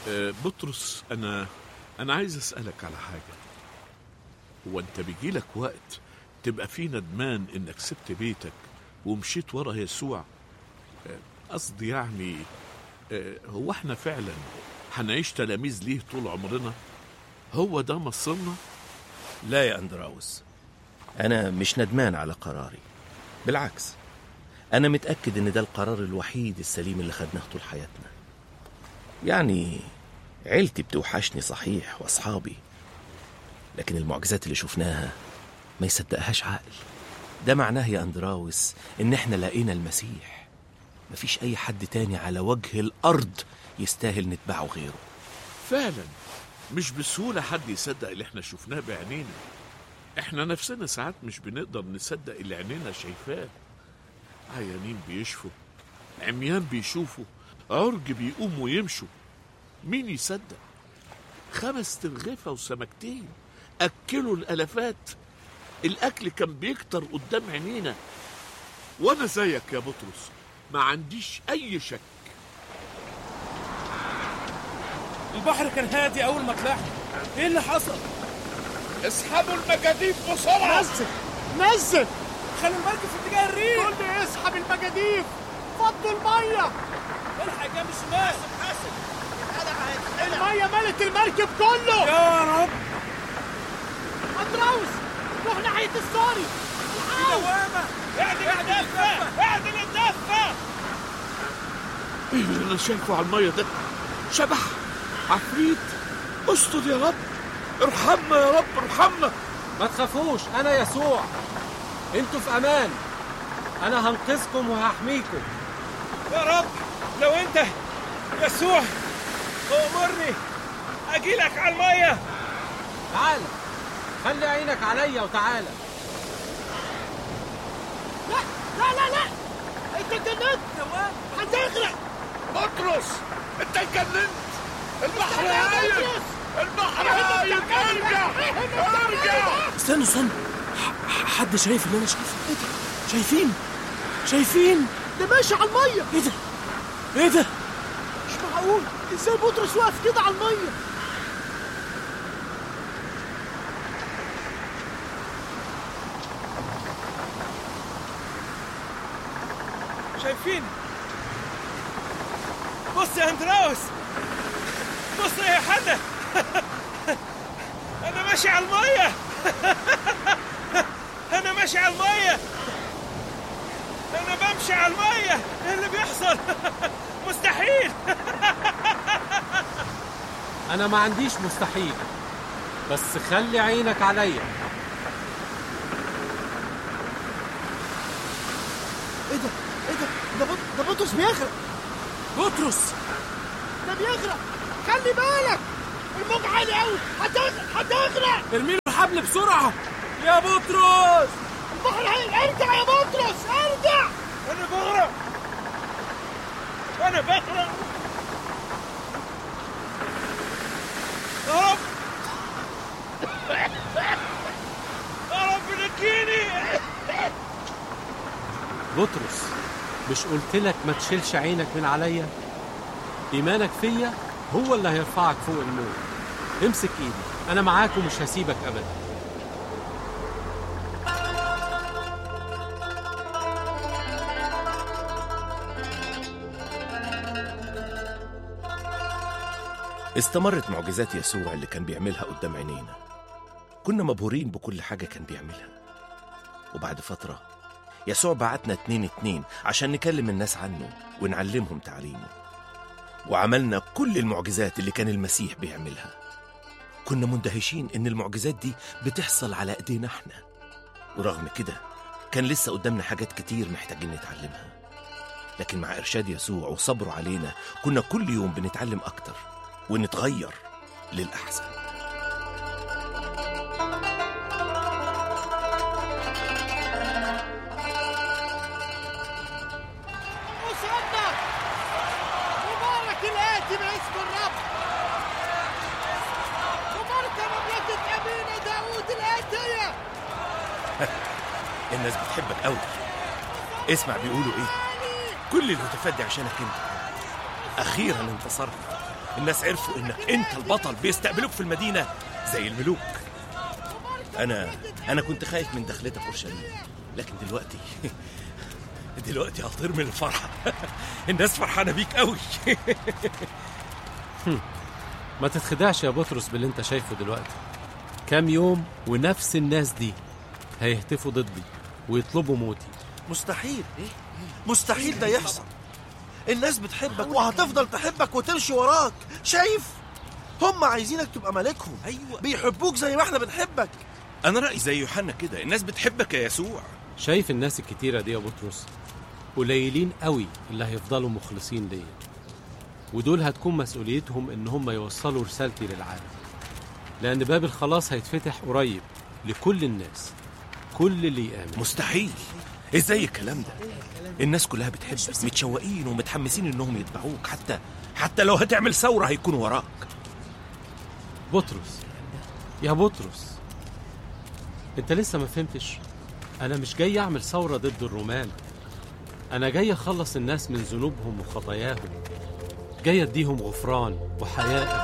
آه، بطرس انا انا عايز اسالك على حاجه هو انت بيجيلك وقت تبقى فيه ندمان انك سبت بيتك ومشيت ورا يسوع آه، قصدي يعني آه، هو احنا فعلا هنعيش تلاميذ ليه طول عمرنا هو ده مصيرنا لا يا أندراوس أنا مش ندمان على قراري بالعكس أنا متأكد إن ده القرار الوحيد السليم اللي خدناه طول حياتنا يعني عيلتي بتوحشني صحيح وأصحابي لكن المعجزات اللي شفناها ما يصدقهاش عقل ده معناه يا أندراوس إن إحنا لقينا المسيح مفيش أي حد تاني على وجه الأرض يستاهل نتبعه غيره فعلا مش بسهولة حد يصدق اللي احنا شفناه بعينينا احنا نفسنا ساعات مش بنقدر نصدق اللي عينينا شايفاه عيانين بيشفوا عميان بيشوفوا عرج بيقوموا ويمشوا مين يصدق خمس ترغفة وسمكتين أكلوا الألفات الأكل كان بيكتر قدام عينينا وأنا زيك يا بطرس ما عنديش أي شك البحر كان هادي اول ما طلعنا ايه اللي حصل اسحبوا المجاديف بسرعة نزل نزل خلي المركب في اتجاه الريح كل اسحب المجاديف فضوا الميه الحق جنب الشمال الميه ملت المركب كله يا رب اندراوس روح ناحيه السوري دوامه اعدل الدفه اعدل الدفه ايه اللي انا شايفه على الميه ده شبح عفريت استر يا رب ارحمنا يا رب ارحمنا ما تخافوش انا يسوع انتوا في امان انا هنقذكم وهحميكم يا رب لو انت يسوع امرني اجيلك على الميه تعال خلي عينك عليا وتعالى لا لا لا لا انت اتجننت هتغرق بطرس انت اتجننت البحر يا هايل بطرس! البحر هايل ارجع ارجع استنوا استنوا ح- حد شايف اللي انا شايفه ايه ده شايفين شايفين ده ماشي على الميه ايه ده ايه ده مش معقول ازاي بطرس واقف كده على الميه شايفين بص يا اندراوس بص يا حدا انا ماشي على الميه انا ماشي على الميه انا بمشي على الميه ايه اللي بيحصل مستحيل انا ما عنديش مستحيل بس خلي عينك عليا ايه ده ايه ده ده, بط... ده بطرس بيغرق بطرس ده بيغرق خلي بالك الموج عالي قوي هتغرق هتغرق ارمي له الحبل بسرعه يا بطرس البحر هي ارجع يا بطرس ارجع انا بغرق انا بغرق يا رب يا رب نجيني بطرس مش قلت لك ما تشيلش عينك من عليا ايمانك فيا هو اللي هيرفعك فوق الموت امسك ايدي انا معاك ومش هسيبك ابدا استمرت معجزات يسوع اللي كان بيعملها قدام عينينا كنا مبهورين بكل حاجة كان بيعملها وبعد فترة يسوع بعتنا اتنين اتنين عشان نكلم الناس عنه ونعلمهم تعليمه وعملنا كل المعجزات اللي كان المسيح بيعملها كنا مندهشين ان المعجزات دي بتحصل على ايدينا احنا ورغم كده كان لسه قدامنا حاجات كتير محتاجين نتعلمها لكن مع ارشاد يسوع وصبره علينا كنا كل يوم بنتعلم اكتر ونتغير للأحسن وصلنا مبارك الآتي باسم الرب مبارك مملكة أبينا داود الآتية الناس بتحبك قوي اسمع بيقولوا ايه كل اللي متفدي عشانك انت اخيرا انتصرت الناس عرفوا انك انت البطل بيستقبلوك في المدينه زي الملوك انا انا كنت خايف من دخلتك اورشليم لكن دلوقتي دلوقتي هطير من الفرحه الناس فرحانه بيك قوي ما تتخدعش يا بطرس باللي انت شايفه دلوقتي كام يوم ونفس الناس دي هيهتفوا ضدي ويطلبوا موتي مستحيل مستحيل ده يحصل الناس بتحبك وهتفضل تحبك وتمشي وراك شايف هم عايزينك تبقى ملكهم ايوه بيحبوك زي ما احنا بنحبك انا رايي زي يوحنا كده الناس بتحبك يا يسوع شايف الناس الكتيرة دي يا بطرس قليلين قوي اللي هيفضلوا مخلصين ليا ودول هتكون مسؤوليتهم ان هم يوصلوا رسالتي للعالم لان باب الخلاص هيتفتح قريب لكل الناس كل اللي يآمن مستحيل ازاي الكلام ده الناس كلها بتحبك متشوقين ومتحمسين انهم يتبعوك حتى حتى لو هتعمل ثوره هيكونوا وراك بطرس يا بطرس انت لسه ما فهمتش انا مش جاي اعمل ثورة ضد الرومان انا جاي اخلص الناس من ذنوبهم وخطاياهم جاي اديهم غفران وحياة